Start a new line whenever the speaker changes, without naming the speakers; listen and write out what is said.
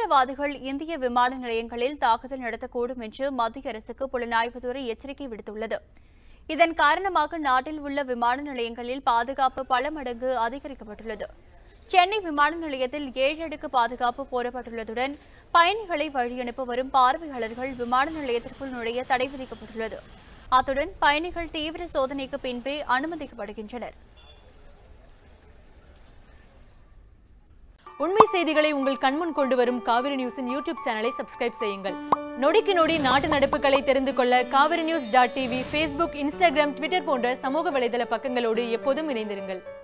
தீவிரவாதிகள் இந்திய விமான நிலையங்களில் தாக்குதல் நடத்தக்கூடும் என்று மத்திய அரசுக்கு புலனாய்வுத்துறை எச்சரிக்கை விடுத்துள்ளது இதன் காரணமாக நாட்டில் உள்ள விமான நிலையங்களில் பாதுகாப்பு பல மடங்கு அதிகரிக்கப்பட்டுள்ளது சென்னை விமான நிலையத்தில் ஏழு அடுக்கு பாதுகாப்பு போடப்பட்டுள்ளதுடன் பயணிகளை வழியனுப்ப வரும் பார்வையாளர்கள் விமான நிலையத்திற்குள் நுழைய தடை விதிக்கப்பட்டுள்ளது அத்துடன் பயணிகள் தீவிர சோதனைக்கு பின்பே அனுமதிக்கப்படுகின்றனர்
உண்மை செய்திகளை உங்கள் கண்முன் கொண்டு வரும் காவிரி நியூஸின் யூடியூப் சேனலை சப்ஸ்கிரைப் செய்யுங்கள் நொடிக்கு நொடி நாட்டு நடப்புகளை தெரிந்து கொள்ள Kaveri news dot TV Facebook Instagram Twitter போன்ற சமூக வலைதள பக்கங்களோடு எப்போதும் இணைந்திருங்கள்